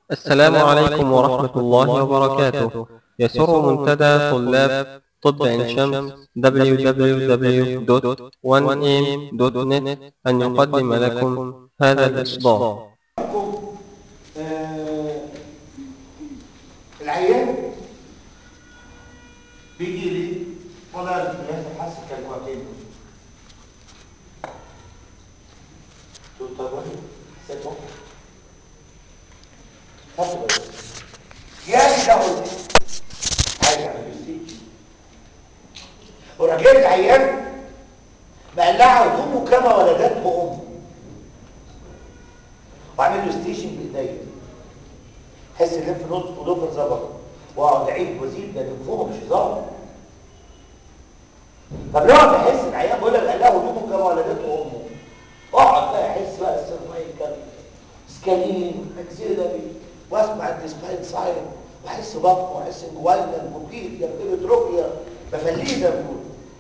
السلام عليكم ورحمة الله وبركاته يسر منتدى طلاب طب عين شمس www.1am.net أن يقدم لكم هذا الإصدار آه، العيان بيجي لي والله الجهاز حاسس كلمتين قلت له طب واحد حسيت واحد خدت بالك يا ده قلت حاجه على الستيج وراجل العيان مقلعه هدومه كما ولدته امه واعمل له ستيشن بايديا حس الليمف نود ولوفر زبر واقعد اعيد وازيد ده ليمفوما مش هزار طب لو انا بحس العيان بقول لك قال هدومه كما ولدته امه اقعد بقى احس بقى السيرفايكال سكالين اكسيلري واسمع الديسباين ساين واحس بطن واحس جواينا البوكيت يا بتروفيا بفليه ده بقول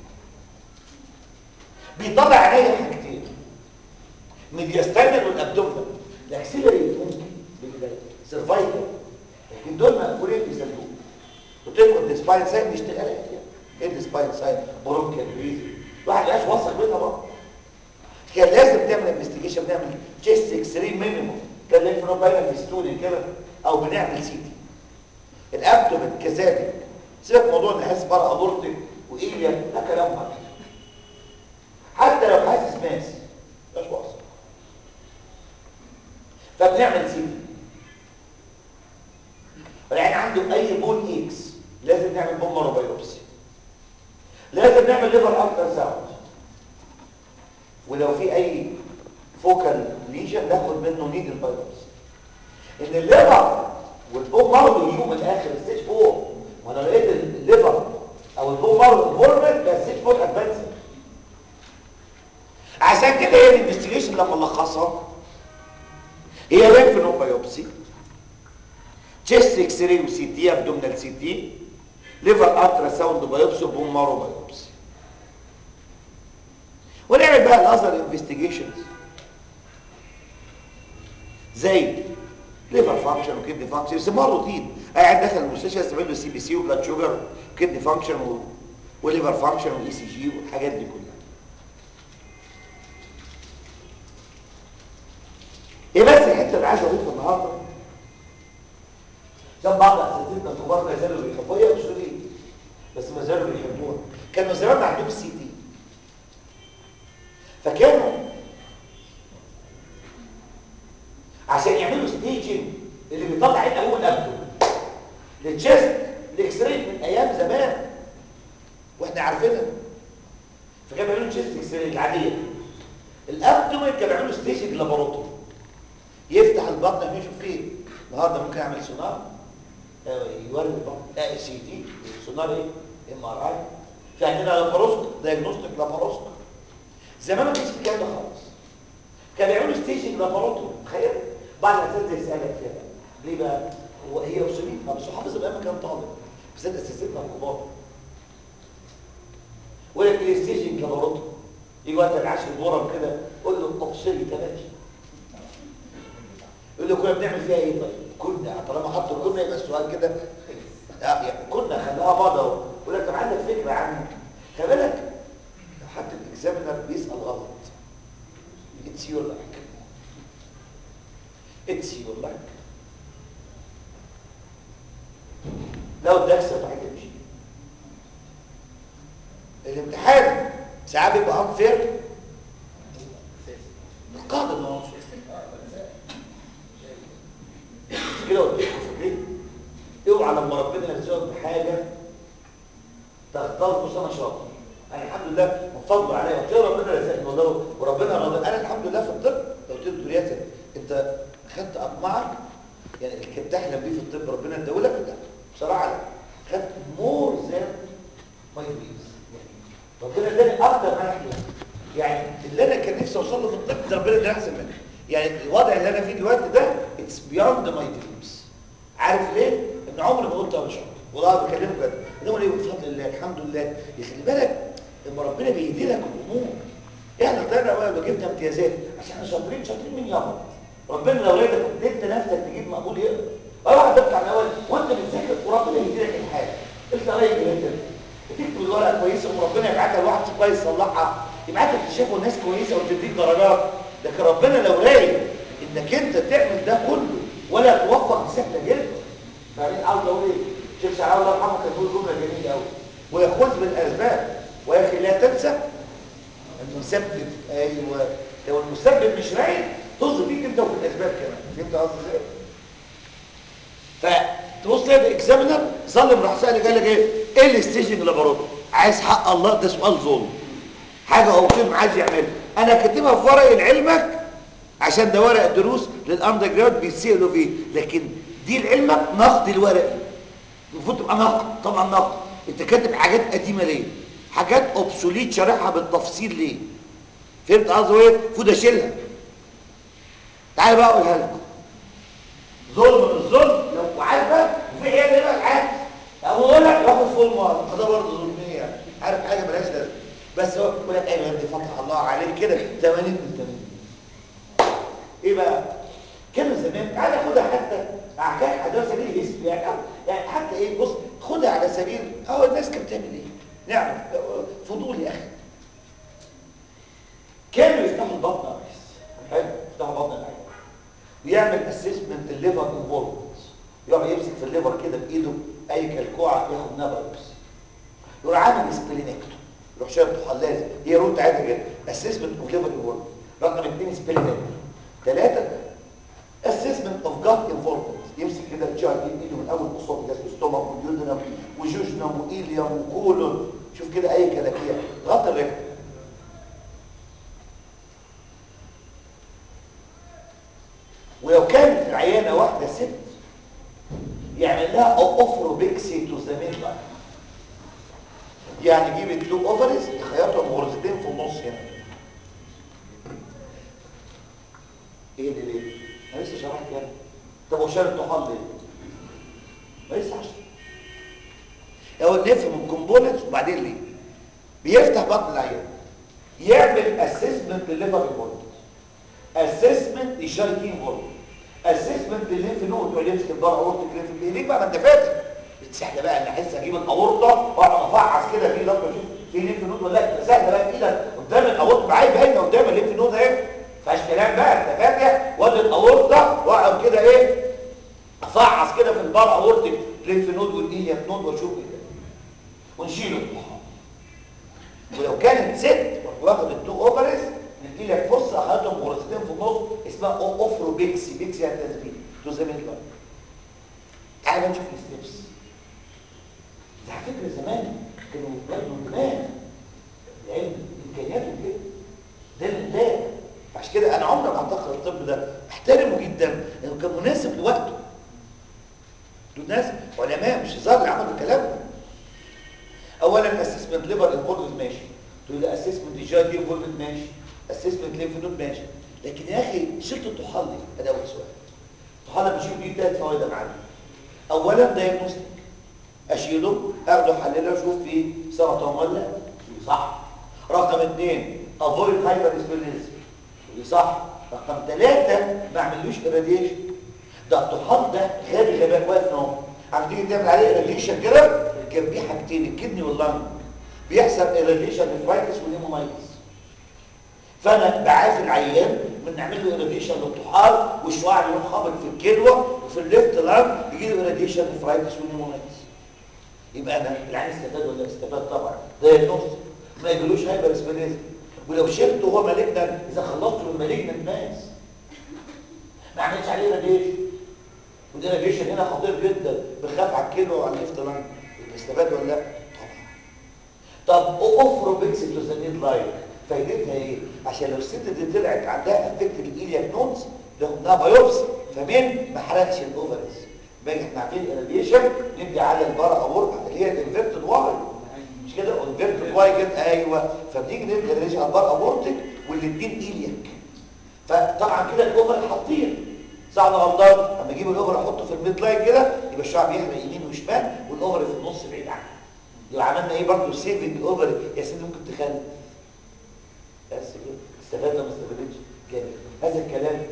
بيطلع عليا حاجتين ميدياستاينر والابدومنال الاكسيلري ممكن بالبدايه سيرفايكال لكن دول مقفولين بيسلوه وتاخد السباين ساين دي اشتغالات يعني ايه السباين ساين برونكيال بريزي الواحد مش واثق منها بقى كان لازم تعمل انفستيجيشن بنعمل تشيست اكس راي مينيموم كان لازم نروح باينه في ستوري كده او بنعمل سي تي الابدومن كذلك سيبك موضوع ان حاسس بره اورتك وايليا ده كلام هبل حتى لو حاسس ماس مش واثق فبنعمل سي تي يعني عنده اي بون اكس لازم نعمل بون ماروبايوبسي لازم نعمل ليفر اكتر ساوند ولو في اي فوكال ليجن ناخد منه نيدل بايوبسي ان الليفر والبون مارو يجوا من الاخر ستيج 4 وانا لقيت الليفر او البون مارو انفولمنت ده ستيج 4 ادفانس عشان كده هي الانفستيجيشن لما نلخصها هي لينف نود بايوبسي تشيست اكس راي وسي تي ابدومينال سي تي ليفر الترا ساوند بايوبسي وبون مارو بايوبسي ونعمل بقى الاذر انفستيجيشنز زي ليفر فانكشن وكدني فانكشن يسموها روتين قاعد داخل المستشفى يسمع له سي بي سي وبلاد شوجر وكدني فانكشن و... وليفر فانكشن واي سي جي والحاجات دي كلها ايه بس الحته اللي عايز اضيفها النهارده عشان بعض اساتذتنا الكبار ما زالوا بيحبوها هي مش روتين بس ما زالوا بيحبوها كانوا زمان عندهم سي تي فكانوا عشان يعملوا ستيجنج اللي بيطلع عين اول ابدو للتشيست الاكس راي من ايام زمان واحنا عارفينها فكانوا بيعملوا تشيست اكس راي العاديه الابدومين كانوا بيعملوا ستيجنج لاباروتومي يفتح البطن عشان يشوف فين النهارده ممكن يعمل سونار آه، يوري البطن اه سي تي سونار ايه ام ار اي في عندنا لاباروسكوب دايجنوستيك لاباروسكوب زمان ما كانش في الكلام ده خالص كانوا يعملوا ستيجنج لاباروتومي تخيل بعض الاساتذه يسالك فيها ليه بقى هو هي اوبسوليت ما بس حافظ بقى ما كان طالب بالذات اساتذتنا الكبار ولا لك ستيجنج لاباروتومي يجي وقت العشر دورة كده قول له تفصيلي تماشي يقول له كنا بنعمل فيها ايه طيب كنا طالما حطوا كنا يبقى السؤال كده آه، يعني كنا خلاها بعض اهو يقول لك طب عندك فكره عنه خلي بالك لو حتى الاكزامينر بيسال غلط اتس يور لاك اتس يور لاك لو اداك سبعه تمشي الامتحان ساعات بيبقى انفير القاعده انه عنصر مش كده قلت لكم فاكرين اوعى لما ربنا يرزقك بحاجه تختار سنه شاطر انا الحمد لله من فضله عليا قلت له ربنا رزقني والله وربنا راضي انا الحمد لله في الطب قلت له دكتور ياسر انت خدت اطماعك يعني اللي كنت تحلم بيه في الطب ربنا اداهولك لا بصراحه لا خدت مور ذان ماي دريمز ربنا اداني اكتر ما انا احلم يعني اللي انا كان نفسي اوصل له في الطب ده ربنا اداني احسن منه يعني الوضع اللي انا فيه دلوقتي ده اتس بيوند ماي دريمز عارف ليه؟ ان عمري ما قلت انا شاطر والله بكلمك بجد انما ليه بفضل الله الحمد لله يخلي بالك لما ربنا بيهدي لك الامور احنا طلعنا بقى وجبنا امتيازات عشان احنا شاطرين شاطرين مين يابا ربنا لو ريتك اديت نفسك تجيب مقبول يقدر يبقى انت بتشوفوا ناس كويسه وتديك درجات لكن ربنا لو رايد انك انت تعمل ده كله ولا توفق دي سهله جدا فاهمين عاوز اقول ايه شيخ شعراوي الله يرحمه كان بيقول جمله جميله قوي ويخذ بالاسباب ويا اخي لا تنسى المسبب ايوه لو المسبب مش رايد طز فيك انت وفي الاسباب كمان فهمت قصدي ازاي فتبص تلاقي الاكزامينر ظلم راح سال قال لك ايه ايه الستيجنج اللي برده عايز حق الله ده سؤال ظلم حاجه هو كلمه عايز يعملها انا كاتبها في ورق لعلمك عشان ده ورق دروس للاندر جراوند بيتسالوا فيه لكن دي لعلمك نقد الورقي المفروض تبقى نقد طبعا نقد انت كاتب حاجات قديمه ليه حاجات اوبسوليت شارحها بالتفصيل ليه فهمت قصدي ايه المفروض اشيلها تعالى بقى اقولها لكم ظلم من الظلم لو وعارفه وفي عيال هنا العكس ابو يقول لك ياخد فول مارك ده برضه ظلميه يعني عارف حاجه ملهاش لازمه بس هو يقول لك ايوه يا ابني فتح الله عليك كده 80 من 80 ايه بقى كلمه زمان تعالى خدها حتى مع كان حدث سبيل اسم يعني أو يعني حتى ايه بص خدها على سبيل اهو الناس كانت بتعمل ايه نعرف فضول يا اخي كانوا يفتحوا البطن يا ريس حلو يفتحوا بطن العين بيعمل اسسمنت الليفر انفولفمنت يقعد يمسك في الليفر كده بايده اي كلكوعه ياخد نبرس يروح عامل سبلينكتو يروح شايل حلازه هي روت عادي كده اسسمنت اوف ليفر انفولفمنت رقم اثنين سبلينكتو ثلاثه اسسمنت اوف جات انفولفمنت يمسك كده الجاي بايده من اول قصاد جسم ستومك ويودنم وجوجنم وايليوم وكولون شوف كده اي كلاكيع غطى الرجل ولو كانت العيانه واحده ست يعمل لها اوفروبيكسي تو ذا ميد لاين يعني يجيب التو اوفرز يخيطهم غرزتين في النص هنا ايه ده ليه؟ انا لسه شرحت يعني طب هو شارع الطحال ليه؟ ما لسه عشان اول نفهم الكومبوننتس وبعدين ليه؟ بيفتح بطن العيان يعمل اسسمنت للليفر انفولمنت اسسمنت للشايكين فولمنت اسسمنت للليمف نود يقعد يمسك الضرع اورتك ليمف ليه بقى ما انت فاكر سهله بقى ان احس اجيب الاورطه واقعد افعص كده في ضغط اشوف في ليمف نود ولا لا سهله بقى ايدك قدام الاورطه معايا باينه قدام الليمف نود اهي فاش كلام بقى انت فاكر وادي الاورطه واقعد كده ايه افعص كده في البار اورتك ليمف نود والايلياك نود واشوف كده ونشيله ولو كانت ست واخد التو اوفرز ندي لك فرصه اخدهم غرزتين في النص اسمها اوفرو بيكسي بيكسي يعني تثبيت تو ذا ميد لاين تعال نشوف الستبس ده على فكره زمان كانوا برضه زمان العلم امكانياته كده ده الانتاج عشان كده انا عمري ما اعتقد الطب ده احترمه جدا لانه كان مناسب لوقته دول ناس علماء مش هزار اللي عملوا الكلام ده اولا اسسمنت ليفر انفولد ماشي تقول لي اسسمنت جي دي انفولد ماشي اسسمنت ليمف نود ماشي لكن يا اخي شلت الطحال ليه؟ ده اول سؤال الطحال بشوف دي ثلاث فوائد يا معلم اولا دايجنوستيك اشيله اخده احلله اشوف فيه سرطان ولا صح رقم اثنين افويد هايبر اسبرينيزم ودي صح رقم ثلاثة ما اعملوش اراديشن ده الطحال ده غبي غباء واقف نوم عم تيجي تعمل عليه اراديشن كده كان في حاجتين الكدني واللنج بيحصل اراديشن للفايتس والهيمومايتس فانا بعافي العيان من نعمل له اراديشن للطحال والشعاع يروح خابط في الكلوه وفي الليفت لانج يجي له اراديشن للفايتس والهيمومايتس يبقى انا العيان استفاد ولا استفاد طبعا دايجنوز ما يجيلوش هايبر اسبريزم ولو شلته هو مالجنا اذا خلصته من مالجنا الناس ما عملتش عليه راديشن وده راديشن هنا خطير جدا بخاف على الكيلو وعلى الليفت لانج يبقى استفاد ولا لا طبعا طب اوفرو بيكسيتوزانيد لايك فايدتها ايه عشان لو الست دي طلعت عندها افكت الايلياك نودز لها بايوبسي فمن ما حرقش الاوفرز باجي احنا عاملين اراديشن ندي على البارا اورتا اللي هي الانفيرتد واي مش كده انفيرتد واي كده ايوه فبنيجي ندي اراديشن على البارا اورتك والاثنين ايلياك فطبعا كده الاوفر حاطين صح ولا غلطان اما اجيب الاوفر احطه في الميد لاين كده يبقى الشعب يحرق يمين وشمال والاوفر في النص بعيد عنه يبقى عملنا ايه برضه سيفنج اوفر يا سيدي ممكن تخلي بس كده استفدنا ما استفدتش جامد هذا الكلام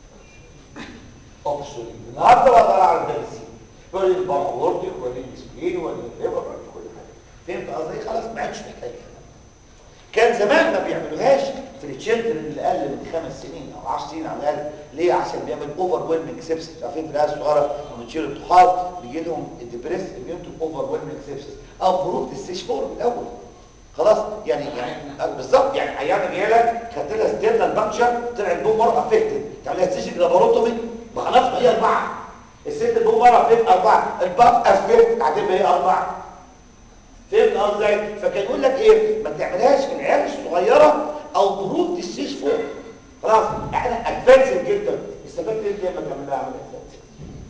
اوبسوليت النهارده بقدر اعرف ده ازاي يقول لي البارورتك ولا السبلين ولا الليفر ولا كل حاجه فهمت قصدي خلاص ما عادش محتاج كان زمان ما بيعملوهاش في التشيلدرن اللي اقل من خمس سنين او 10 سنين على الاقل ليه عشان بيعمل اوفر ويلمنج سيبسس عارفين في العيال الصغيره لما بتشيل الطحال بيجي لهم الدبريس اميون تو اوفر ويلمنج سيبسس او بروف السيش فور من الاول خلاص يعني يعني بالظبط يعني عيانه جايه لك خدت لها ستيرنال بانكشر طلع البوم مره افكتد تعمل لها سيشن لاباروتومي ما خلاص ما هي اربعه الست البوم مره افكت اربعه الباب افكت هتبقى هي اربعه فهمت قصدي فكان يقول لك ايه ما تعملهاش في العيال الصغيره او بروف السيش فوق خلاص احنا ادفانسد جدا استفدت انت لما تعملها عمليه ادفانسد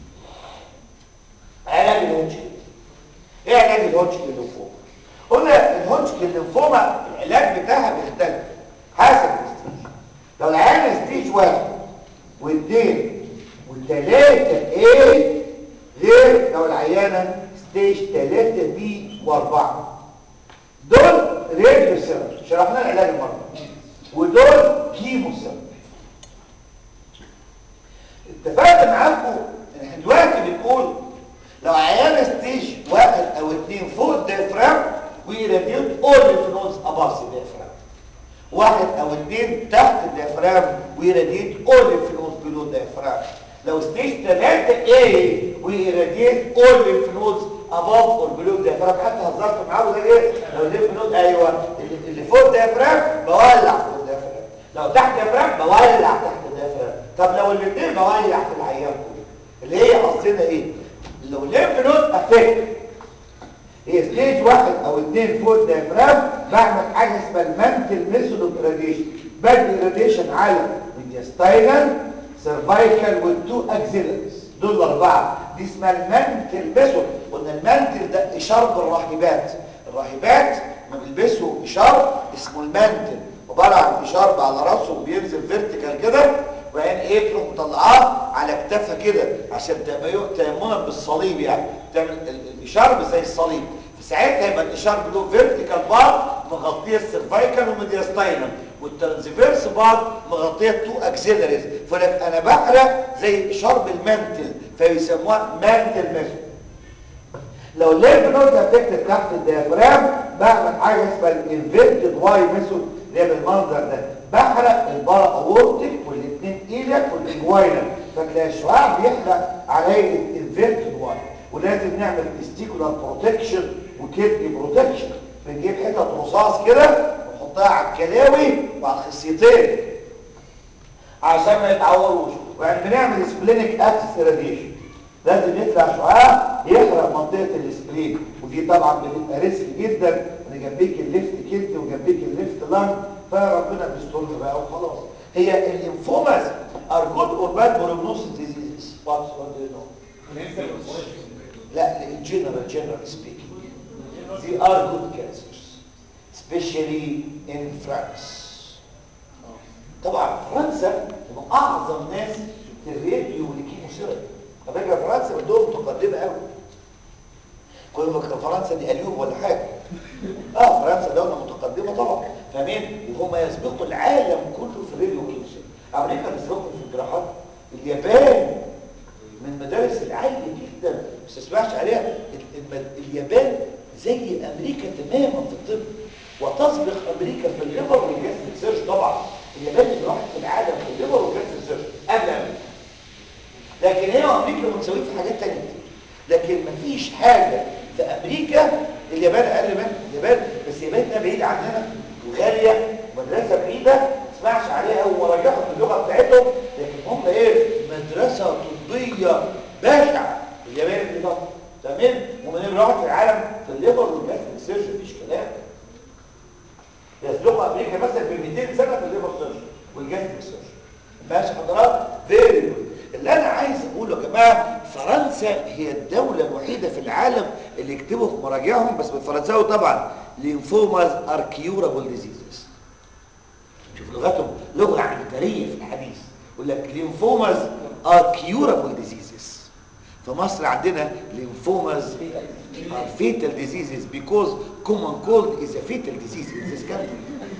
علاج الهوتشكن ايه علاج الهوتشكن للليمفوما قلنا الهوتشكن للليمفوما العلاج بتاعها بيختلف حسب الستيج لو العيان ستيج واحد واثنين وثلاثه ايه غير لو العيانه ستيج ثلاثه بي واربعه دول راديو سيرم شرحنا العلاج المرض ودول كيمو سيرم اتفقت معاكم ان احنا دلوقتي بنقول لو عيان ستيج واحد او اثنين فوق الديافرام ويراديوت اول الفنوز اباس الديافرام واحد او اثنين تحت الديافرام ويراديوت اول الفنوز بلو الديافرام لو ستيج 3 ايه ويراديوت اول الفنوز اباف اور بلو الديافرام حتى هزرت معاه ده ايه لو الليف نود ايوه اللي, اللي فوق الديافرام بولع فوق الديافرام لو تحت الديافرام بولع تحت الديافرام طب لو الاثنين بولع في العيان كله اللي هي قصدنا ايه لو الليف نود افكت هي ستيج واحد او اثنين فوق الديافرام بعمل حاجه اسمها المانتل ميثود اوف راديشن بدي راديشن على ميدياستاينال سيرفايكال والتو اكسيلريز دول الاربعه دي اسمها المانتل ميثود قلنا المانتل ده اشار بالراهبات الراهبات ما بيلبسوا اشار اسمه المانتل عباره عن اشار على راسه وبينزل فيرتيكال كده وبعدين ايه تروح مطلعاه على كتافها كده عشان تبقى تيمنا بالصليب يعني تعمل الاشار زي الصليب في ساعتها يبقى الاشار له فيرتيكال بار مغطيه السيرفايكال وميدياستاينال والترانسفيرس بار مغطيه تو اكسيلريز فلك انا بحرق زي اشار بالمانتل فيسموها مانتل ميثود لو الليمف نود افكت تحت الديافرام بعمل حاجه اسمها الانفيرتد واي ميثود اللي هي بالمنظر ده بحرق البارا اورتيك والاثنين ايلك والاجوينال فتلاقي الشعاع بيحرق على هيئه انفيرتد واي ولازم نعمل تستيكولار بروتكشن وكدني بروتكشن بنجيب حتت رصاص كده ونحطها على الكلاوي وعلى الخصيتين عشان ما يتعوروش وبعدين بنعمل سبلينيك اكسس راديشن لازم يطلع شعاع يحرق منطقه السبلين ودي طبعا بتبقى ريسك جدا ان جنبيك الليفت كدني وجنبيك الليفت لانج فربنا بيسترها بقى وخلاص هي الليمفوماز ار جود اور باد بروجنوسيس ديزيزز واتس وات دو يو نو لا الجنرال جنرال سبيكينج they are good cancers especially in France طبعا فرنسا هم اعظم ناس في الراديو والكيموثيرابي على فكره فرنسا عندهم متقدمه قوي كل ما كان فرنسا دي اليوم ولا حاجه اه فرنسا دوله متقدمه طبعا فاهمين وهم يسبقوا العالم كله في الراديو والكيموثيرابي امريكا بتسبقهم في الجراحات اليابان من المدارس العاليه جدا ما تسمعش عليها اليابان زي امريكا تماما في الطب وتسبق امريكا في الليفر والجاستريك سيرج طبعا اليابان اللي راحت في العالم في الليفر والجاستريك سيرج قبل امريكا لكن هي وامريكا متساويين في حاجات ثانيه كتير لكن مفيش حاجه في امريكا اليابان اقل منها اليابان بس اليابان ده بعيد عننا وغاليه ومدرسه بعيده ما تسمعش عليها ومراجعهم اللغه بتاعتهم لكن هم ايه مدرسه طبيه بشعه اليابان دي طبعا تمام ومن راحت في العالم في الليفر والجاستريك سيرج مفيش كلام يسبق امريكا مثلا ب 200 سنه في الليفر سيرج والجاستريك سيرج ماشي حضرات فيري جود اللي انا عايز اقوله يا جماعه فرنسا هي الدوله الوحيده في العالم اللي يكتبوا في مراجعهم بس بالفرنساوي طبعا لينفوماز ار كيورابل ديزيزز شوف لغتهم لغه عنتريه في الحديث يقول لك لينفوماز ار كيورابل ديزيزز في مصر عندنا لينفوماز are fatal diseases because common cold is a fatal disease in this country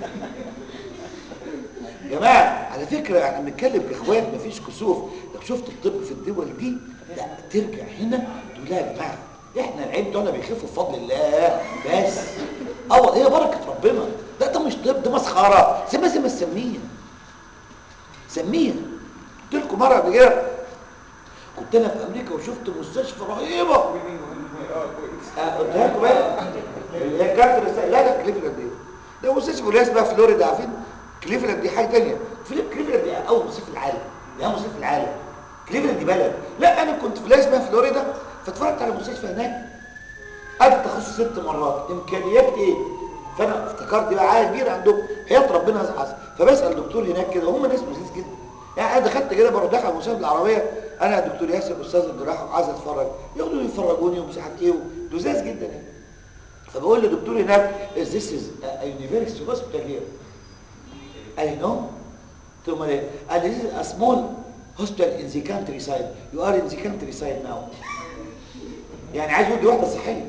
جماعة على فكرة احنا بنتكلم كاخوات مفيش كسوف لو شفت الطب في الدول دي لا ترجع هنا تقول لها يا جماعة احنا العيب دول بيخفوا بفضل الله بس اه هي بركة ربنا ده ده مش طب ده مسخره سميها زي ما تسميها سميها قلت لكم مره قبل كده كنت انا في امريكا وشفت مستشفى رهيبه آه، قلتها لكم بقى هي كانت رسالة- لا لا كليفلاند دي ده مستشفى ولايه اسمها فلوريدا عارفين كليفلاند دي حاجه ثانيه فيليب كليفلاند دي اول مستشفى في العالم دي اهم مستشفى في العالم كليفلاند دي بلد لا انا كنت في ولايه اسمها فلوريدا فاتفرجت على مستشفى هناك قعدت تخصص ست مرات امكانيات ايه فانا افتكرت بقى عايه كبيره عندهم حياه ربنا عز فبسال دكتور هناك كده هم ناس لذيذ جدا يعني انا دخلت كده بروح داخل المستشفى العربيه انا دكتور ياسر استاذ الجراحه وعايز اتفرج ياخدوا يفرجوني ومش عارف ايه لذاذ جدا يعني فبقول لدكتور هناك this is a university hospital here قال لي no قلت له ايه قال لي this is a small hospital in the countryside you are in the countryside now يعني عايز يقول دي واحده صحيه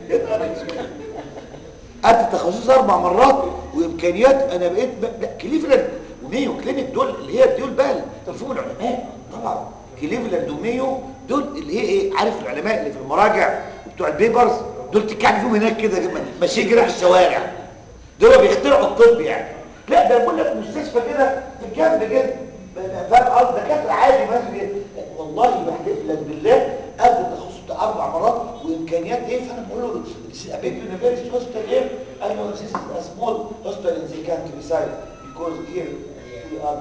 قعدت تخصص اربع مرات وامكانيات انا بقيت ب... لا كليفلاند وميو كلينيك دول اللي هي دول بقى تلفون العلماء طبعا كليفلاند وميو دول اللي هي ايه عارف العلماء اللي في المراجع وبتوع البيبرز دول تكعب فيهم هناك كده ماشيين كده في الشوارع دول بيخترعوا الطب يعني لا ده بقول لك مستشفى كده في الجنب كده فاهم قصدي دكاتره عادي ماشي والله بحلف لك بالله قبل التخصص بتاع اربع مرات وامكانيات ايه فانا بقول له this is a big university hospital here قال له this is a small hospital in the countryside because here we are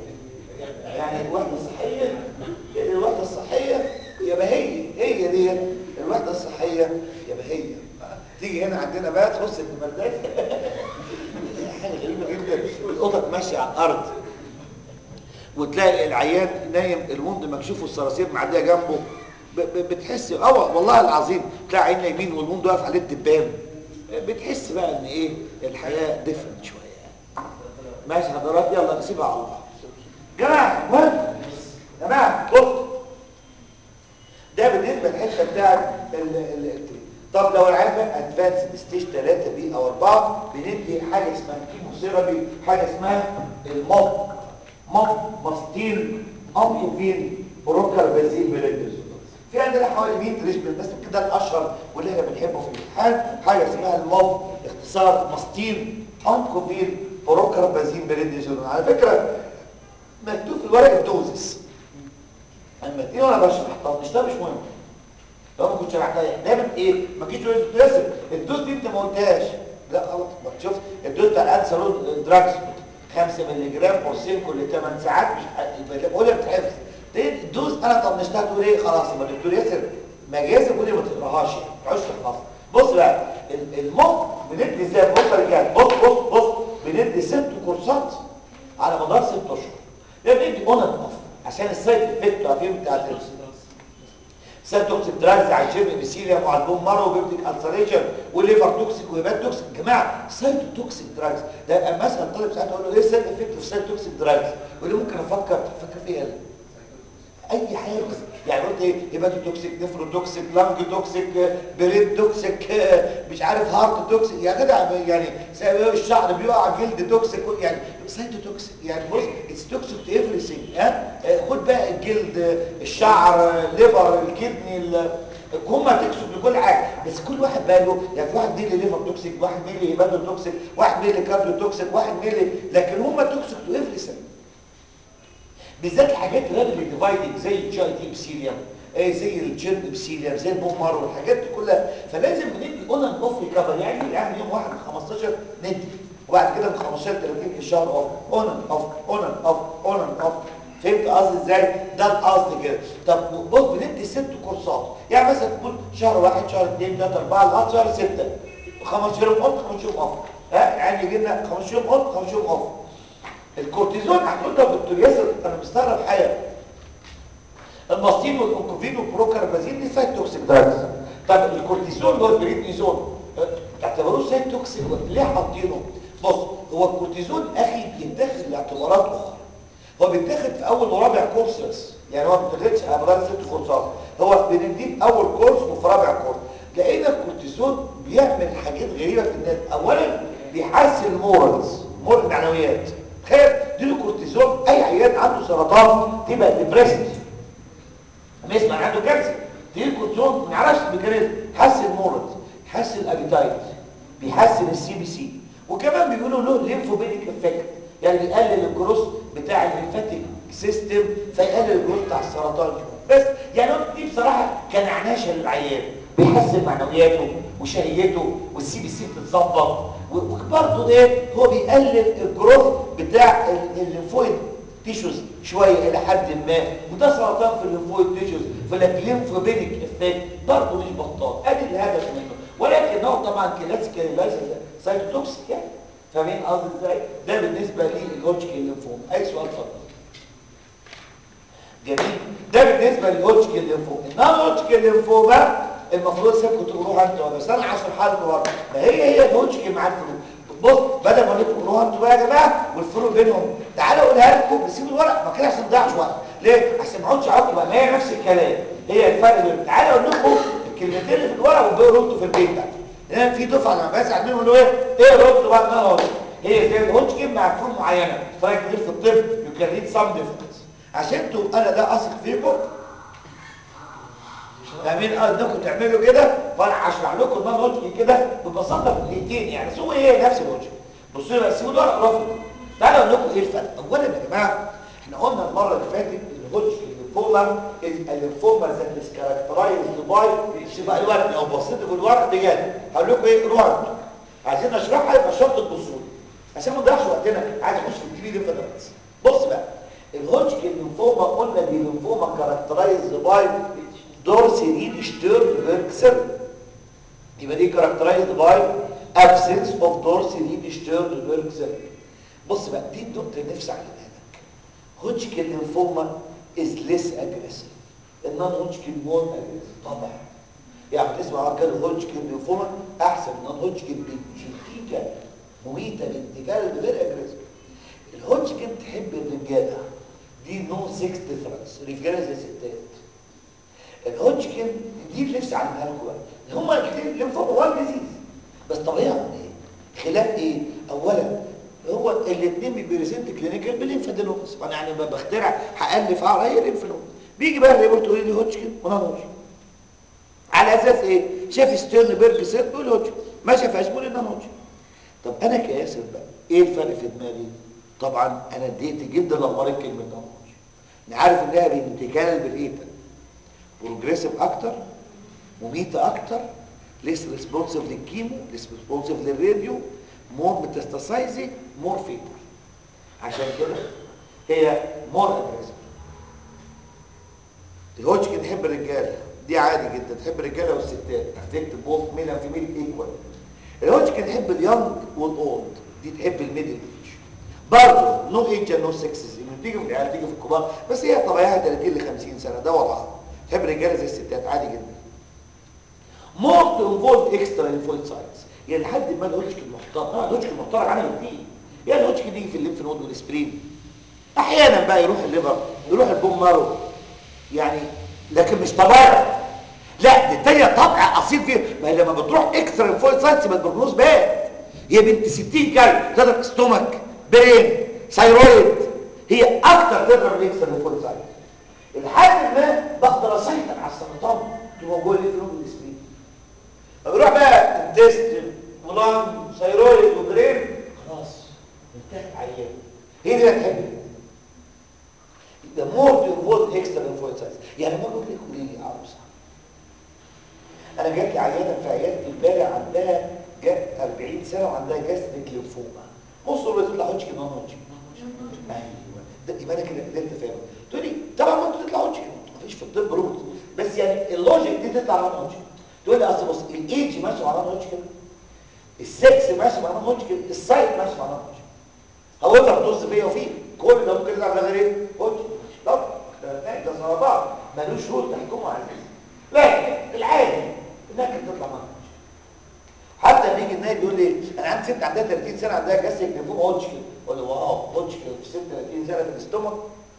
يعني الوحده الصحيه الوحده الصحيه يا بهيه هي دي الوحده الصحيه يا بهيه تيجي هنا عندنا بقى تخص البردات حاجه غريبه جدا القطط ماشيه على الارض وتلاقي العيان نايم الوند مكشوف والصراصير معديه جنبه ب ب بتحس اه والله العظيم تلاقي عين يمين والوند واقف عليه الدبان بتحس بقى ان ايه الحياه دفن شويه ماشي حضرات يلا نسيبها على الله جماعه مهم جماعه بص ده بالنسبه للحته بتاعت طب لو العيان بقى ادفانسد ستيج 3 بي او 4 بندي حاجه اسمها كيموثيرابي حاجه اسمها الموب موب ماستين امبوفين بروكر بازين بليدز في عندنا حوالي 100 ريجمنت بس كده الاشهر واللي احنا بنحبه في الامتحان حاجه اسمها الموب اختصار ماستين امبوفين بروكر بازين بليدز على فكره مكتوب في الورق الدوزس اما تيجي وانا بشرح طب مش ده مش مهم لو ما كنتش شرحتها دايما ايه ما جيتش تقول الدوز دي انت ما قلتهاش لا خلاص ما تشوف الدوز بتاع الانسلون دراجز 5 مللي جرام قرصين كل 8 ساعات مش يبقى بقول لك بتحفظ الدوز انا طنشتها تقول ايه خلاص يبقى الدكتور ياسر مجازي بيقول لي ما تقراهاش يعني ما تعوش تحفظها بص بقى المخ بندي ازاي بص يا رجاله بص بص بص بندي ست كورسات على مدار ست اشهر ده بندي اون اند اوف عشان السايد افكت عارفين بتاع سيل توكسيك دراجز على الجيم ابيثيليوم وعلى البون مارو وبيبتيك السريشن والليفر توكسيك وهيبات توكسيك يا جماعه سيل توكسيك دراجز ده مثلا طالب ساعات اقول له ايه السايد افكت في سيل توكسيك دراجز يقول لي ممكن افكر افكر فيها اي حاجه يعني قلت ايه هيباتو توكسيك نفرو توكسيك لانج توكسيك بريد توكسيك مش عارف هارت توكسيك يا جدع يعني الشعر بيقع جلد توكسيك يعني سايتو توكسيك يعني بص اتس توكسيك تو ايفريثينج ها خد بقى الجلد الشعر الليفر الكدني هم تكسب لكل حاجه بس كل واحد بقى له يعني في واحد ميلي ليفر توكسيك واحد ميلي هيباتو توكسيك واحد ميلي كارديو توكسيك واحد ميلي لكن هم توكسيك تو ايفريثينج بالذات الحاجات اللي ديفايدنج زي الجي اي تي ابسيليوم ايه زي الجيرن ابسيليوم زي البون مارو والحاجات دي كلها فلازم ندي اون اند اوف ريكفر يعني يعني يوم واحد من 15 ندي وبعد كده من 15 30 في الشهر اوف اون اند اوف اون اند اوف اون اند اوف فهمت قصدي ازاي ده القصد كده طب بص بندي ست كورسات يعني مثلا تقول شهر واحد شهر اثنين ثلاثه اربعه لغايه شهر سته 15 يوم اون 15 يوم اوف ها يعني يجي لنا 15 يوم اون 15 يوم اوف الكورتيزون هتقول طب دكتور ياسر انا مستغرب حاجه الماستين والاونكوفين والبروكاربازين دي سايت توكسيك دراجز طب الكورتيزون والبريدنيزون تعتبروه سايت توكسيك ليه حاطينه بص هو الكورتيزون اخي بيتاخد لاعتبارات اخرى هو بيتاخد في اول ورابع كورس بس يعني هو ما بيتاخدش على مدار ست كورسات هو بنديه في اول كورس وفي رابع كورس لقينا الكورتيزون بيعمل حاجات غريبه في الناس اولا بيحسن المورالز مورال المعنويات تخيل دي الكورتيزون اي عيان عنده سرطان تبقى ديبريسد ما يسمع عنده كانسر دي الكورتيزون ما يعرفش الميكانيزم حسن المورد حسن الابيتايت بيحسن السي بي سي وكمان بيقولوا له ليمفوبينيك افكت يعني بيقلل الجروث بتاع الليمفاتيك سيستم فيقلل الجروث بتاع السرطان بس يعني دي بصراحه كان عناشه للعيان بيحسن معنوياته وشهيته والسي بي سي بتتظبط وبرضه ايه هو بيقلل الجروث بتاع الليمفويد تيشوز شويه الى حد ما وده سرطان في الليمفويد تيشوز فلك ليمفوبينيك افكت برضه مش بطال ادي الهدف منه ولكن هو طبعا كلاسيكال لايسيس سايتوتوكسيك يعني فاهمين قصدي ازاي ده بالنسبه للهوجكن ليمفوما اي سؤال اتفضل جميل ده بالنسبه للهوجكن ليمفوما النون هوجكن ليمفوما المفروض سيبكم تقروها انتوا بس انا هشرحها لكم برضه ما هي هي الهوجكن مع الفلوس بص بدل ما انتوا تقروها انتوا بقى يا جماعه والفروق بينهم تعالوا اقولها لكم بس سيبوا الورق ما كده عشان ما نضيعش وقت ليه عشان ما اقعدش اعك بقى ما هي نفس الكلام هي الفرق بين تعالوا اقول لكم الكلمتين اللي في الورق وبقوا ردوا في البيت بقى لان في دفعه لما بسال منهم يقولوا ايه ايه الرد بقى ان انا هي زي الهوجكن مع فروق معينه فرق كتير في الطب يو كان ريد سام ديفرنس عشان انتوا انا ده اثق فيكم فاهمين اه انكم تعملوا كده فانا هشرح لكم النون هوجكن كده ببساطه في دقيقتين يعني هو ايه نفس الهوجكن بصوا لي بقى سيبوا الورق رافض تعالوا اقول لكم ايه الفرق اولا يا جماعه احنا قلنا المره اللي فاتت الهوجكن ليمفوما الليمفوما ذات از كاركترايزد باي شوف الورق لو بصيتوا في الورق بجد هقول لكم ايه روح عايزين نشرحها يبقى شرط تبصوا عشان ما نضيعش وقتنا عايز اخش في التي في ليمفادينز بص بقى الهوجكن ليمفوما قلنا دي ليمفوما كاركترايزد باي دورسي ريد شتيرن فيركسل يبقى دي كاركترايزد باي absence of dorsal reed stern فيركسل بص بقى دي النقطه اللي نفسي اعلمها لك هوجكن ليمفوما is less aggressive النون هوجكن مور aggressive طبعا يعني تسمع قال هوجكن ليمفوما احسن من هوجكن بنتيجه مميته بانتجال غير اجريسيف الهوجكن تحب الرجاله دي نو سكس ديفرنس رجاله زي ستات الهوجكن دي اللي نفسي اعلمها لكم بقى هم الاثنين ليمفوما وان ديزيز بس طبيعهم ايه خلاف ايه اولا هو الاثنين بيبريزنت كلينيكال بالليمفادينوز وانا يعني بخترع هالف اعرف هي الليمفادينوز بيجي بقى الريبورت يقول لي هوجكن وانا هوجكن على اساس ايه شاف ستيرنبرج سيت بيقول هوجكن ما شافهاش بيقول انها هوجكن طب انا كياسر بقى ايه الفرق في دماغي طبعا انا اتضايقت جدا لما قريت كلمه هوجكن انا عارف انها بانتكال بالايتا بروجريسيف اكتر مميته اكتر ليس ريسبونسيف للكيمو ليس ريسبونسيف للراديو مور ميتاستاسايزي مور فيتال عشان كده هي مور اجريسيف الهوجكن تحب الرجاله دي عادي جدا تحب الرجاله والستات تكتب بوث ميل اند فيميل ايكوال الهوجكن تحب اليونج والاولد دي تحب الميدل ايج برضه نو ايج نو سكسز انه تيجي في العيال تيجي في الكبار بس هي طبيعتها 30 ل 50 سنه ده وضعها تحب الرجاله زي الستات عادي جدا موست انفولد اكسترا انفولد سايتس يعني لحد ما الهوجكن محترم اه الهوجكن محترم عمل كتير يعني الهوجكن يجي في الليمف نود والاسبرين احيانا بقى يروح الليفر يروح البون مارو يعني لكن مش طبيعي لا دي التانية طبع اصيل فيها ما هي لما بتروح اكسترا انفولد سايتس يبقى البروجنوز باد هي بنت 60 كلب تضرب ستومك برين ثايرويد هي اكتر تضرب الاكسترا انفولد سايتس لحد ما بقدر اسيطر على السرطان اللي موجود في الليمف نود والاسبرين بروح بقى انتستين ولان ثايرويد وبرين خلاص انتهت عيان هي دي اللي هتحب ده مور انفولد اكسترا انفولد سايز يعني ما قلت لك قولي لي عارف صح انا جات لي عيانه في عيادتي امبارح عندها جت 40 سنه وعندها جاستريك ليمفوما بصوا له تطلع هوجكن نون هوجكن ايوه ده يبقى انا كده قدرت افهم تقول لي طبعا ما انت تطلع هوجكن مفيش في الطب روت بس يعني اللوجيك دي تطلع نون هوجكن تقول لي اصل بص الايدج ماشي مع نون هوجكن السكس ماشي مع نون هوجكن السايت ماشي مع نون هوجكن هقول لك طز فيا وفيه كل ده ممكن يطلع ده غير ايه هوجكن طب ده ده سرطان ملوش روت تحكمه على الجسم لكن العادي انك تطلع نون هوجكن حتى بيجي النايب يقول لي انا عندي ست عندها 30 سنه عندها جاستريك ليمفوما هوجكن اقول له واو هوجكن في 36 سنه في الاستومك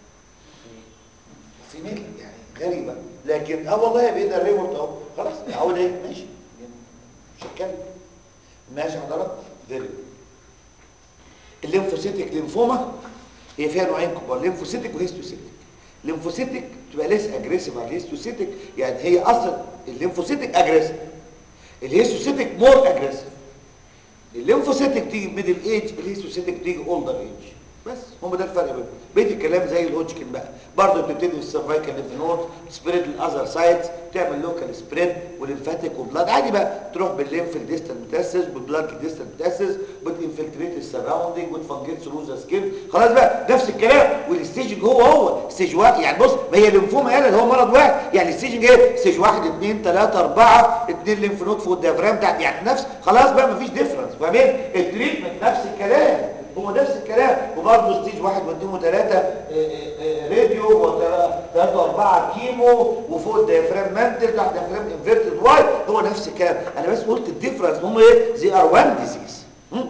في ميل يعني غريبه لكن اه والله باذن الريبورت اهو خلاص اهو ده ماشي مش هتكلم ماشي حضرتك فيري الليمفوسيتك ليمفوما هي فيها نوعين كبار ليمفوسيتك وهيستوسيتك ليمفوسيتك تبقى ليس اجريسيف على الهيستوسيتك يعني هي اصلا الليمفوسيتك اجريسيف الهيستوسيتك مور اجريسيف الليمفوسيتك تيجي ميدل ايج الهيستوسيتك تيجي اولدر ايج بس هم ده الفرق بينهم بقيه الكلام زي الهوجكن بقى برضه بتبتدي في السيرفايكال ليمف نود سبريد الاذر سايتس تعمل لوكال سبريد وليمفاتيك وبلاد عادي بقى تروح بالليمف الديستال ميتاسيس بالبلاد الديستال ميتاسيس بتنفلتريت السراوندنج وتفنجيت ثرو ذا سكين خلاص بقى نفس الكلام والستيجنج هو هو ستيج واحد يعني بص ما هي ليمفوما قال هو مرض واحد يعني الستيجنج ايه ستيج واحد اثنين ثلاثه اربعه اثنين ليمف نود فوق الديافرام بتاعت يعني نفس خلاص بقى مفيش ديفرنس فاهمين التريتمنت نفس الكلام هو نفس الكلام وبرضه ستيج واحد واثنين وثلاثة راديو وثلاثة واربعة كيمو وفوق الديافرام مانتل تحت الديافرام انفيرتد واي هو نفس الكلام انا بس قلت الديفرنس هم ايه زي ار وان ديزيز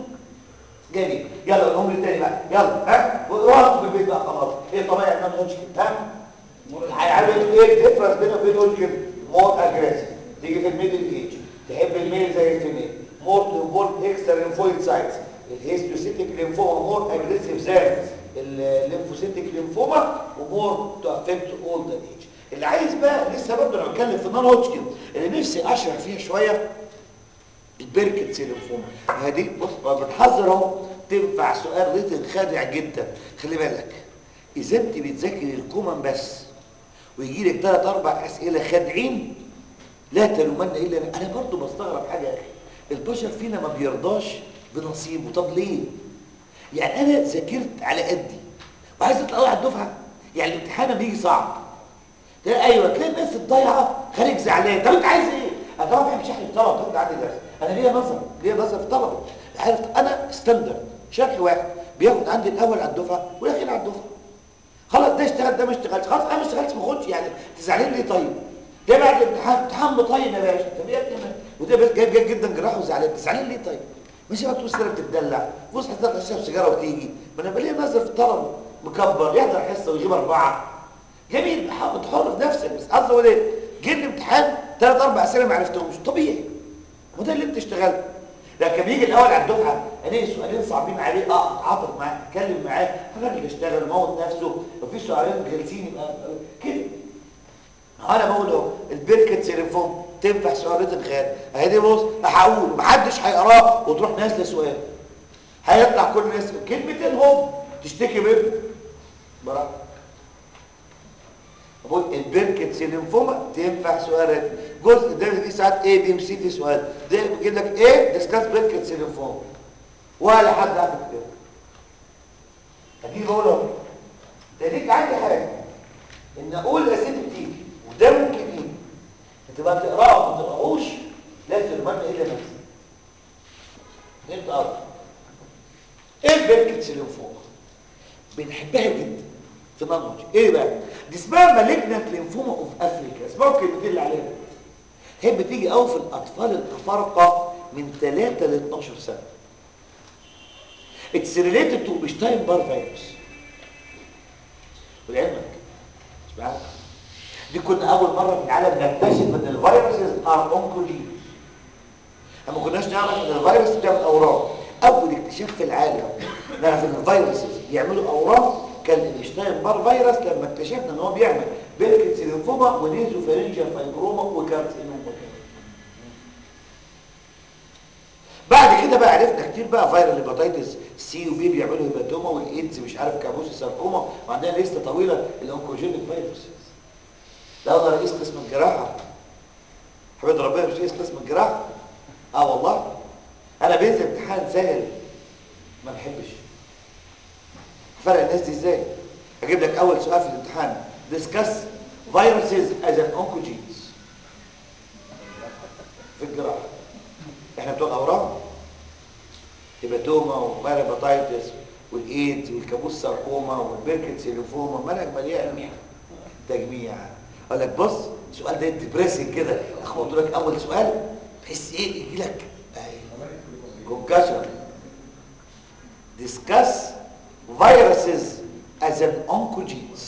جميل يلا قولهم لي تاني بقى يلا ها وقف في البيت بقى خلاص ايه طبيعي ان انا هوجكن ها عارف ايه الديفرنس بينه وبين هوجكن مور اجريسيف تيجي في الميدل ايج تحب الميل زي الفيميل مور انفولد اكسترا ليمفويد سايتس الهيستوسيتيك ليمفوما مور اجريسيف زي الليمفوسيتيك ليمفوما ومور تو افكت اول ذا ايج اللي عايز بقى لسه برضه انا بتكلم في النون هوجكن اللي نفسي اشرح فيها شويه البركت ليمفوما هذه بص بتحذر اهو تنفع سؤال ريتن خادع جدا خلي بالك اذا انت بتذاكري الكومن بس ويجي لك ثلاث اربع اسئله خادعين لا تلومن الا انا انا برضه بستغرب حاجه يا اخي البشر فينا ما بيرضاش بنصيبه طب ليه يعني انا ذاكرت على قدي وعايز اطلع اول على الدفعه يعني الامتحان بيجي صعب تلاقي ايوه تلاقي الناس الضايعه خارج زعلان طب انت عايز ايه انا طبعا ما بحبش احكي الطلبه طب عندي درس انا ليا نظر ليا نظر في الطلبه عارف انا ستاندرد شرح واحد بياخد عندي الاول على الدفعه والاخير على الدفعه خلاص ده اشتغل ده ما اشتغلش خلاص انا ما اشتغلتش ما اخدش يعني تزعلين ليه طيب ده بعد الامتحان امتحان مطين يا باشا طب ايه يا ابني وده بس جايب جايب جدا جراح وزعلان تزعلين ليه طيب ماشي بقى طول السنه بتتدلع بص حضرتك تشرب سيجاره وتيجي ما انا بلاقي نظر في الطلبه مكبر يحضر حصه ويجيب اربعه جميل حاول تحر في نفسك بس قصدي اقول ايه جه الامتحان ثلاث اربع اسئله ما عرفتهمش طبيعي ما ده اللي انت اشتغلت لكن بيجي الاول على الدفعه الاقي سؤالين صعبين عليه اه اتعاطف معاه اتكلم معاه الراجل اشتغل موت نفسه وفي سؤالين جالسين يبقى كده انا بقول اهو البركت سيليفون تنفع سؤال ريتن خيال اهي دي بص هقول محدش هيقراه وتروح نازله سؤال هيطلع كل الناس كلمتين هم تشتكي منه براحتك بقول البركت سيلينفوما تنفع سؤال ريتن جزء ده في ساعات اي بي ام سي في سؤال ده بيجيب لك ايه ديسكاس بركت سيلينفوما ولا حد عارف كده ادي بقول اهو ده ليك عندي حاجه ان اقول اسئله بتيجي وده ممكن يجي تبقى بتقراه وما تقراهوش لا ترمن الا نفسك انت قرا ايه البركت سيلينفوما بنحبها جدا في نانوج ايه بقى دي اسمها مالجنت لينفوما اوف افريكا اسمعوا الكلمتين اللي عليها هي بتيجي قوي في الاطفال الافارقه من 3 ل 12 سنه اتس ريليتد تو بشتاين بار فيروس ولعلمك مش معاك دي كنا اول مره في العالم نكتشف ان الفيروسز ار اونكوجينز اما كناش نعرف ان الفيروس بتعمل اورام اول اكتشاف في العالم نعرف ان الفيروسز بيعملوا اورام كان الاشتاين بار فيروس لما اكتشفنا ان هو بيعمل بيركت سيلينفوما ونيزو فارنجيا فايبروما وكارسينوما بعد كده بقى عرفنا كتير بقى فيرال هيباتيتس سي وبي بيعملوا هيباتوما والايدز مش عارف كابوس ساركوما وعندنا لسته طويله الاونكوجينيك فيروسز لو انا رئيس قسم الجراحه حمد ربنا مش رئيس قسم الجراحه اه والله انا بنزل امتحان سهل ما بحبش فرق الناس دي ازاي اجيب لك اول سؤال في الامتحان discuss viruses as an oncogenes في الجراحه احنا بتوع الاورام هيباتوما وفيروباتايتس والايدز والكابوس ساركوما والبيركت سيلوفوما منهج مليان تجميع اقول لك بص السؤال ده ديبريسنج كده اخبط لك اول سؤال تحس ايه يجي لك كونكشن discuss viruses as an oncogenes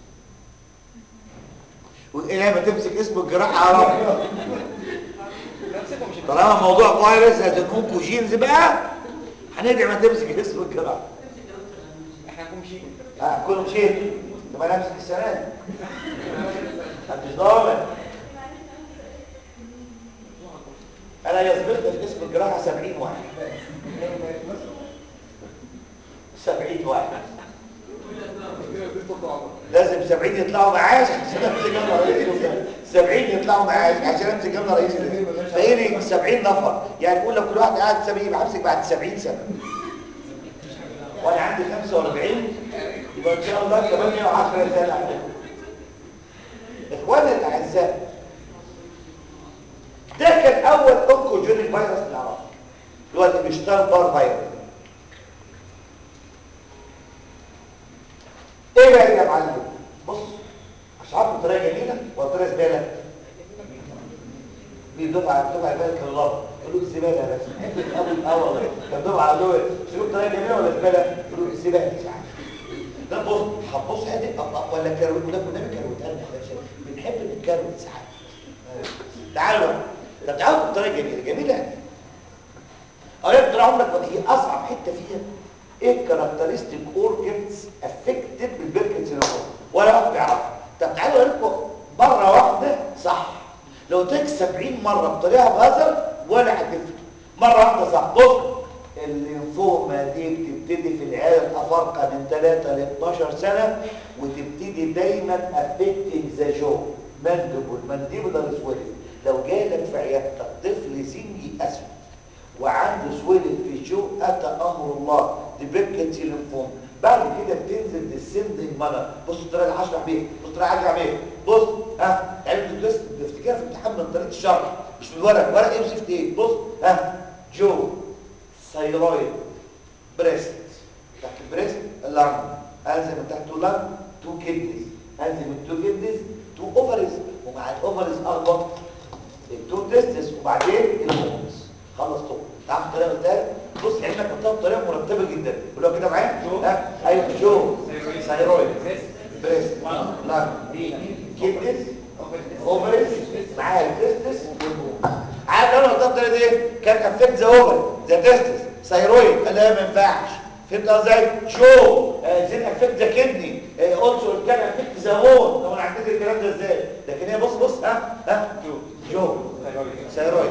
وايه ما تمسك اسم الجراحه عرب طالما موضوع فيروس as an oncogenes بقى هندعي ما تمسك اسم الجراحه احنا هنكون مشينا اه كله مشيت طب انا امسك السنه دي مش ضامن انا يثبت لك اسم الجراحه 70 واحد 70 واحد لازم 70 يطلعوا معاش عشان امسك انا رئيس الوزراء 70 يطلعوا معاش عشان امسك انا رئيس الوزراء فايه 70 نفر يعني بقول لك كل واحد قاعد 70 يبقى همسك بعد 70 سنه وانا عندي 45 يبقى ان شاء الله كمان 110 سنه اخواني الاعزاء ده كان اول اونكوجينيك فيروس نعرفه اللي هو الابشتال بار فيروس ايه بقى يا معلم بص اشعار بطريقه جميله وطريقه زباله مين دفعه دفعه بالك الله يقولوا الزباله يا باشا حته ابو اه والله كان دفعه قالوا شوف بطريقه جميله ولا زباله يقولوا الزباله مش عارف ده بص هتبص حته ولا كروت وده كنا بنكروت انا بنحب نتكروت ساعات تعالوا بقى طب تعالوا بطريقه جميله جميله يعني قريت طول عمرك هي اصعب حته فيها ايه الكاركترستيك اورجنز افكتد بالبيركنز سيندروم ولا واحد بيعرفها طب تعالوا اقول لكم مره واحده صح لو تك 70 مره بطريقه بهزر ولا هتفرق مره واحده صح بص الليمفوما دي بتبتدي في العيال الافارقه من 3 ل 12 سنه وتبتدي دايما افكتنج ذا جو ماندبل مانديبولار سويلنج لو جالك في عيادتك طفل سنجي اسود وعنده سويلنج في الجو اتى امر الله دي بيركنسي ليمفوما بعد كده بتنزل ديسندنج مانر بص الطريقه اللي هشرح بيها بص الطريقه اللي هشرح بيها بص ها عرفت الدرس بتفتكرها في امتحان من طريقه الشرح مش من الورق ورق ايه وزفت ايه بص ها جو ثايرويد بريست تحت البريست اللنج انزل من تحت اللنج تو كيدنيز انزل من تو كيدنيز تو اوفرز ومع الاوفرز اربط التو تيستس وبعدين الهومز خلصتهم تعرف الطريقه قلتها بص عينك قلتها بطريقه مرتبه جدا قولوا كده معايا ها ايوه جو ثايرويد بريست لانج كيدنيز اوفرز معاها التستس والهومز عارف انا قلتها بالطريقه دي كان افكت ذا اوفر ذا تستس ثايرويد قال لا ما ينفعش فهمت ازاي شو زين افكت ذا كدني اولسو كان افكت ذا بون لو انا عديت الكلام ده ازاي لكن هي بص بص ها ها جو جو ثايرويد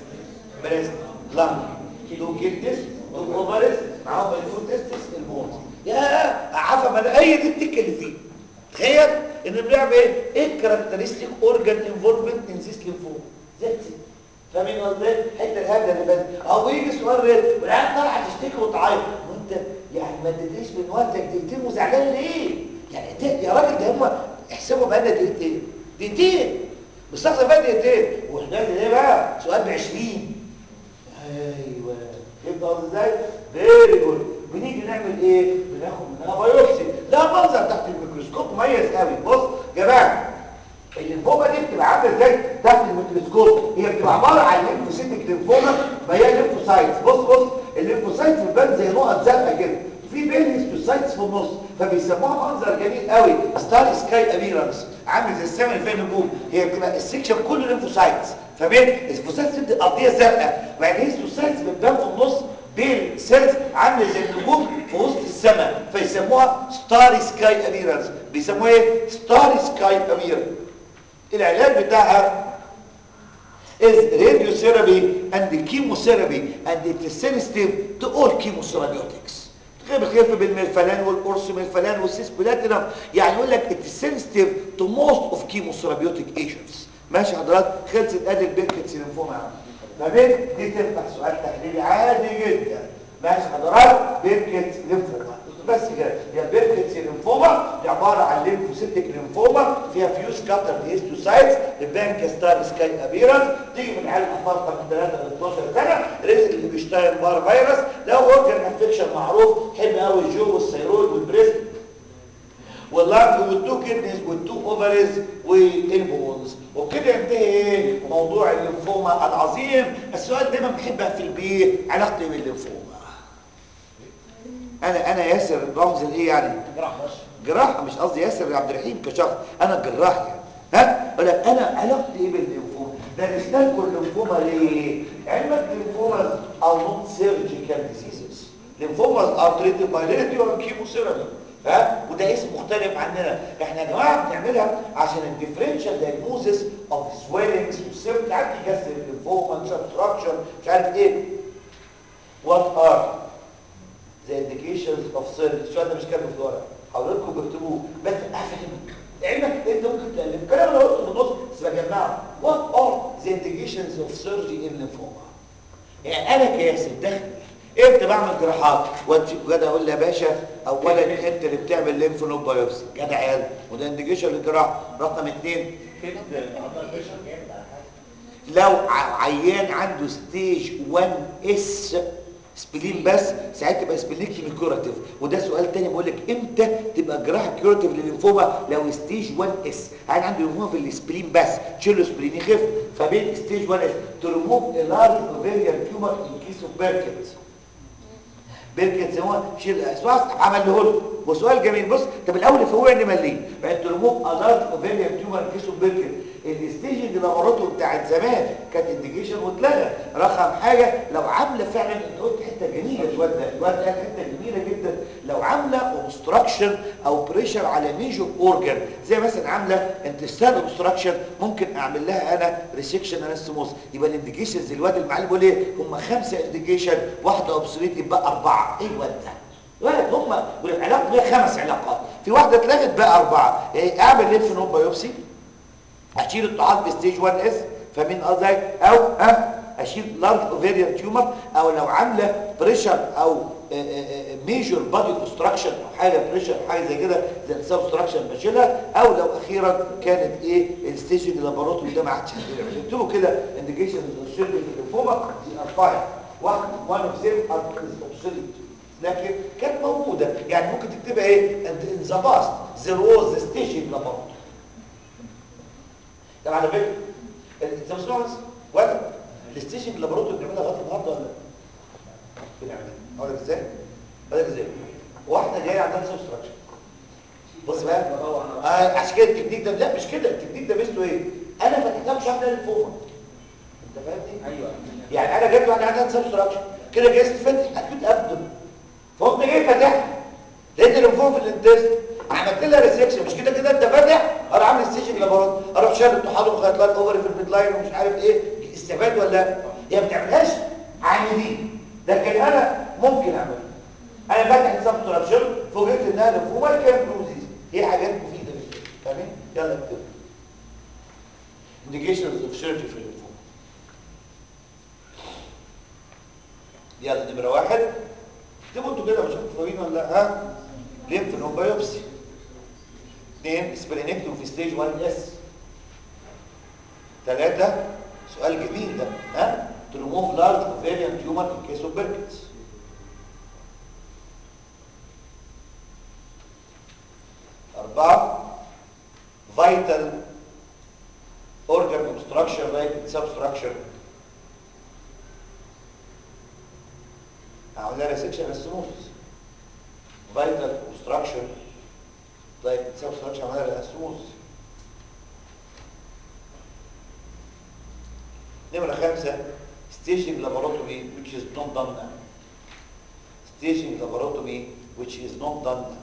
بريست لانج تو كيدنيز تو اوفرز معاهم الفود تستس البون يا عفا ما اي دي التكه اللي فيه تخيل ان بنعمل ايه ايه الكاركترستيك اورجان انفولفمنت ان ذيس ليمفوما ذاتس فاهمين قصدي الحته الهبله اللي فاتت او يجي سؤال ريت والعيال طالعه تشتكي وتعيط وانت يعني ما اديتيش من وقتك دقيقتين وزعلان ليه يعني ده يا راجل ده هم احسبوا بقى لنا دقيقتين دقيقتين مستخدم بقى دقيقتين واحنا ايه بقى سؤال ب 20 ايوه فهمت قصدي ازاي فيري جود بنيجي نعمل ايه بناخد منها بايوبسي ده منظر تحت الميكروسكوب مميز قوي بص يا جماعه الليمفوما دي بتبقى عامله ازاي تحت الميكروسكوب هي بتبقى عباره عن ليمفوسيتك ليمفوما ما هي ليمفوسايتس بص بص الليمفوسايتس بتبان زي نقط زرقاء كده في بين هيستوسايتس في النص فبيسموها منظر جميل قوي ستار سكاي ابيرنس عامل زي السماء اللي فيها نجوم هي بتبقى السكشن كله ليمفوسايتس فبين الليمفوسايتس تبدا ارضيه زرقاء وبعد الهيستوسايتس بتبان في النص بين سيلز عامله زي النجوم في وسط السماء فيسموها ستار سكاي ابيرنس بيسموها ايه ستار سكاي ابيرنس العلاج بتاعها is radiotherapy and chemotherapy and it is sensitive to all chemotherapeutics غير بخلاف بالملفلان والأورسوملفلان والسيسبلاتينم يعني يقول لك it is sensitive to most of chemotherapeutic agents ماشي حضرات خلصت ادي البيركت سيلينفوما يا عم فبين دي تفتح سؤال تحليلي عادي جدا ماشي حضرات بيركت ليمفوما بس كده هي بيركت ليمفوما دي عباره عن ليمفوسيتك ليمفوما فيها فيوز كاتر هيستوسايتس البانك ستار سكاي ابيرنس تيجي من العيال الافارقه من 3 ل 12 سنه ريسك اللي بيشتغل بار فيروس لو اورجن انفكشن معروف حب قوي الجو والثيرويد والبريست واللانج والتو كيدنيز والتو اوفرز والبونز وبكده ينتهي ايه موضوع الليمفوما العظيم السؤال دايما بحب اقفل بيه علاقتي بالليمفوما انا انا ياسر رمز الايه يعني جراح جراح مش قصدي ياسر عبد الرحيم كشخص انا جراح يعني ها اقول لك انا علاقتي ايه بالليمفوما ده نستنكر الليمفوما ليه علمك الليمفوما ار نوت سيرجيكال ديزيزز ليمفوما ار تريتد باي راديو اند كيموثيرابي ها وده اسم مختلف عننا احنا يا جماعه بنعملها عشان الديفرنشال دايجنوزس اوف سويلنجز والسيمبتوم عارف يجسد الليمفوما سبستراكشن مش عارف ايه what are the indications of surgery السؤال ده مش كاتبه في الورق حضراتكم بيكتبوه بس افهمك لعلمك انت ممكن تقلب الكلام اللي قلته في النص بس بجمعه what are the indications of surgery in lymphoma يعني انا كياسر داخل امتى بعمل جراحات وانت كده اقول لي يا باشا اولا انت اللي بتعمل ليمف نود بايوبسي جدع عيال وده انديكيشن للجراحه رقم اثنين لو ع- عيان عنده ستيج 1 اس سبلين بس ساعتها تبقى سبلينكتومي كيوراتيف وده سؤال تاني بقول لك امتى تبقى جراحه كيوراتيف للليمفوما لو ستيج 1 اس عيان عنده ليمفوما في السبلين بس تشيل له سبلين يخف فبين ستيج 1 اس تو ريموف لارج اوفيريان تيومر ان كيس اوف بيركنز بيركنز هو شيل اسواس عمل له له وسؤال جميل بص طب الاول فوقني مليه بعد تو ريموف لارج اوفيريان تيومر ان كيس اوف بيركنز الستيجنج لابوراتوري بتاعت زمان كانت انديكيشن واتلغى رقم حاجه لو عامله فعلا انت قلت حته جميله الواد ده الواد قال حته جميله جدا لو عامله اوبستراكشن او بريشر على ميجور اورجان زي مثلا عامله انتستال اوبستراكشن ممكن اعمل لها انا ريسكشن انستموس يبقى الانديكيشنز الواد المعلم بيقول ايه هم خمسه انديكيشن واحده اوبسوليت يبقى اربعه ايه الواد ده الولد هم والعلاقه هي خمس علاقات في واحده اتلغت بقى اربعه يعني اعمل ليمف نود بايوبسي اشيل الطعام في ستيج 1 اس فمين قصدي او ها اشيل لارج اوفيريان تيومر او لو عامله بريشر او ميجور بادي اوبستراكشن او حاجه بريشر حاجه زي كده زي السب اوبستراكشن بشيلها او لو اخيرا كانت ايه الستيج اللابوراتوري ده ما عادش هيعمل اكتبوا كده انديكيشن في الليمفوما دي اربعه واحد وان اوف ذيم ار اوبسوليت لكن كانت موجوده يعني ممكن تكتبها ايه ان ذا باست ذير واز ذا ستيج اللابوراتوري طب على فكره انت مش بس ولا الستيشن اللابوراتوري بنعملها لغايه النهارده ولا لا؟ بنعملها اقول لك ازاي اقول لك ازاي واحده جايه عندها سبستراكشن بص بقى آه عشان كده التكنيك ده لا مش كده التكنيك ده مثله ايه انا فتحتها مش عامله للفوما انت فاهمني ايوه يعني انا جبت واحده عندها سبستراكشن كده جاي تفتح اكيد ابدو فقمت جاي فاتحها لقيت الليمفوما في الانتست عملت لها ريسكشن مش كده كده انت فاتح اروح عامل ستيشن لابورات اروح شال الطحال وخيطلات اوفر في الميد لاين ومش عارف ايه استفاد ولا هي ما بتعملهاش عاملين لكن انا ممكن اعملها انا فاتح سبستراكشن فوجئت انها ليمفوما كان بروزيز هي حاجات مفيده جدا فاهمين يلا اكتب indications of surgery في الليمفوما يلا نمره واحد اكتبوا انتوا كده مش انتوا فاهمين ولا لا ها ليمف نود بايوبسي اثنين سبلينكتوم في ستيج 1 اس ثلاثة سؤال جميل ده ها to remove large ovarian tumor in case of Burkitt's أربعة vital organ obstruction like substruction هعمل لها resection anastomosis vital obstruction like substruction هعمل لها anastomosis نمرة خمسة staging laboratory which is not done now staging laboratory which is not done now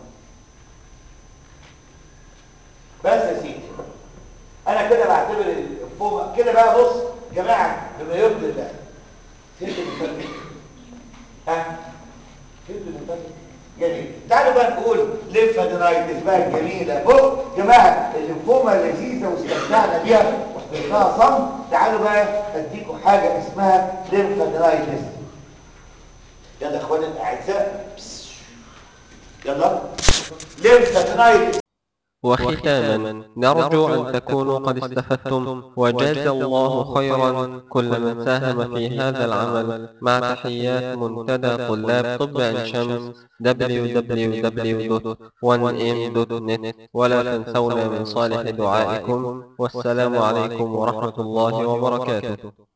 بس يا سيدي انا كده بعتبر الفوق كده بقى بص يا جماعه بما يرضي الله فهمت المفرق ها فهمت المفرق جميل تعالوا بقى نقول ليمفادينايتس بقى الجميله بص يا جماعه الليمفوما لذيذه واستمتعنا بيها واحترناها صم تعالوا بقى اديكم حاجه اسمها ليمفادينايتس يلا يا اخواني الاعزاء بس. يلا ليمفادينايتس وختاما نرجو أن تكونوا قد استفدتم وجاز الله خيرا كل من ساهم في هذا العمل مع تحيات منتدى طلاب طب عين شمس www.1m.net ولا تنسونا من صالح دعائكم والسلام عليكم ورحمة الله وبركاته